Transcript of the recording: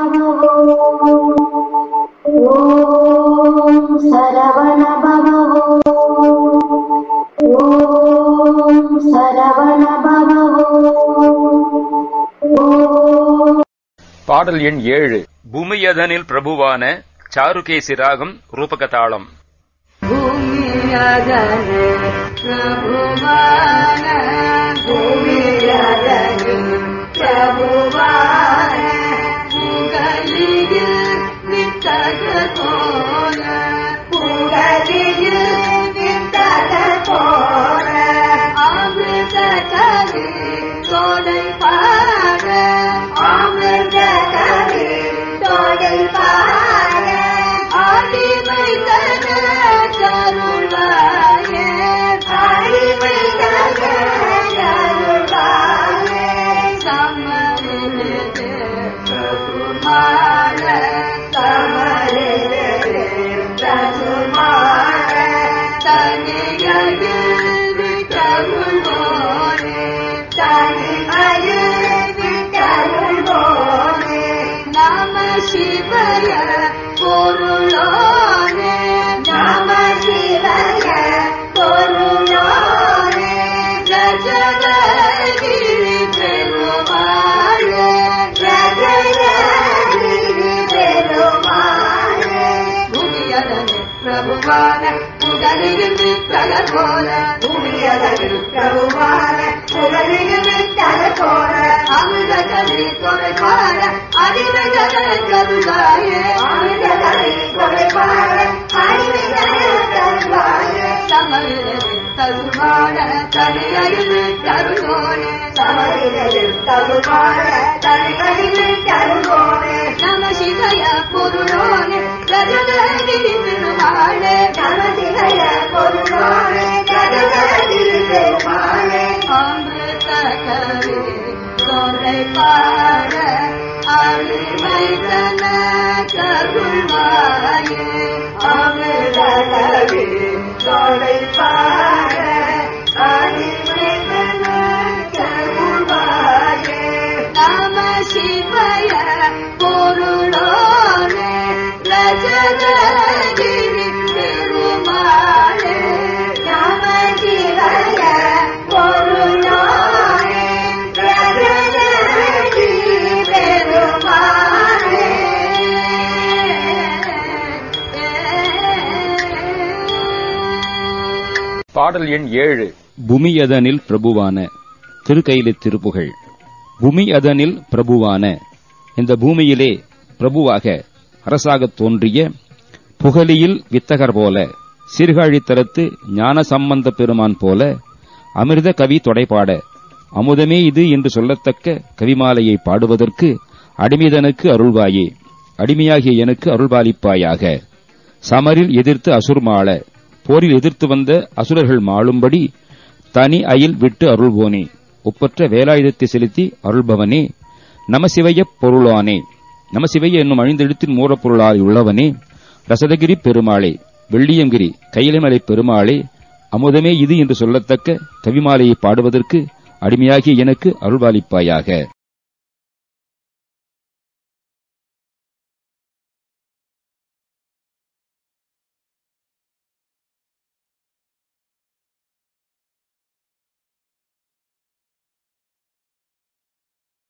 ஓம் சரவண பவோ ஓம் சரவண பவோ ஓம் பாடல் எண் ஏழு பூமியதனில் பிரபுவான சாருகேசி ராகம் ரூபகதாளம் ಭೂಮಿಯದನೆ ಪ್ರಭುವಾನ ಭೂಮಿಯದನೆ ಪ್ರಭುವಾನ புகழிய வித்தக போல புகழிய வித்தக போல அமிர்த கவி தோடை பாட அமிர்த கவி தோடை பாட அடிமை தன கருளாயே அடிமை தன கருளாயே சமரிலே பிரபுமார சமரிலே பிரபுமார தனிகையில் விட்டருள்வோனே தனிகையில் விட்டருள்வோனே நம சிவய பொருளோனே நம சிவய பொருளோனே கஜதகிரி பெருமாளே கஜதகிரி பெருமாளே பூமியதனே பிரபுவான புகழில் வித்தகர் போல பூமியதனில் பிரபுவான புகழில் வித்தகர் போல அமிர்த கவி கொலை பாட அடிமைகளை கருவாயே அமிர்த கவி கொலை பாட அடிமைகளை கருவாயே சமரில் தருவாட தனியில் தருவோனே சமரில் தருவாட தனியில் தருவோனே நம சிவய பொருளோனே கஜதகிரி பெருமாளே நம சிவய பொருளோனே கஜதகிரி பெருமாளே அமிர்த கவி கொலை பாட அடிமை தன கருள்வாயே அமிர்த கவி கொலை பாட அடிமை தன கருள்வாயே நம சிவய பொருளோனே ரஜதகிரி பெருமாளே நம சிவய பொருளோனே ரஜதகிரி பெருமாளே பாடல் எண் ஏழு புமியதனில் பிரபுவான திருக்கையில திருப்புகழ் புமியதனில் பிரபுவான இந்த பூமியிலே பிரபுவாக அரசாகத் தோன்றிய புகழியில் வித்தகர் போல சீர்காழித்தரத்து ஞான சம்பந்த பெருமான் போல அமிர்த கவி தொடைபாட அமுதமே இது என்று சொல்லத்தக்க கவிமாலையை பாடுவதற்கு அடிமைதனுக்கு அருள்வாயே அடிமையாகிய எனக்கு அருள்பாலிப்பாயாக சமரில் எதிர்த்து அசுர் மாள போரில் எதிர்த்து வந்த அசுரர்கள் மாளும்படி தனி அயில் விட்டு அருள்வோனே ஒப்பற்ற வேலாயுதத்தை செலுத்தி அருள்பவனே நமசிவைய பொருளானே நமசிவைய என்னும் அழிந்தெழுத்தின் மூலப்பொருளாய் உள்ளவனே ரசதகிரி பெருமாளே வெள்ளியங்கிரி கையிலமலை பெருமாளே அமுதமே இது என்று சொல்லத்தக்க கவிமாலையை பாடுவதற்கு அடிமையாகிய எனக்கு அருள்பாலிப்பாயாக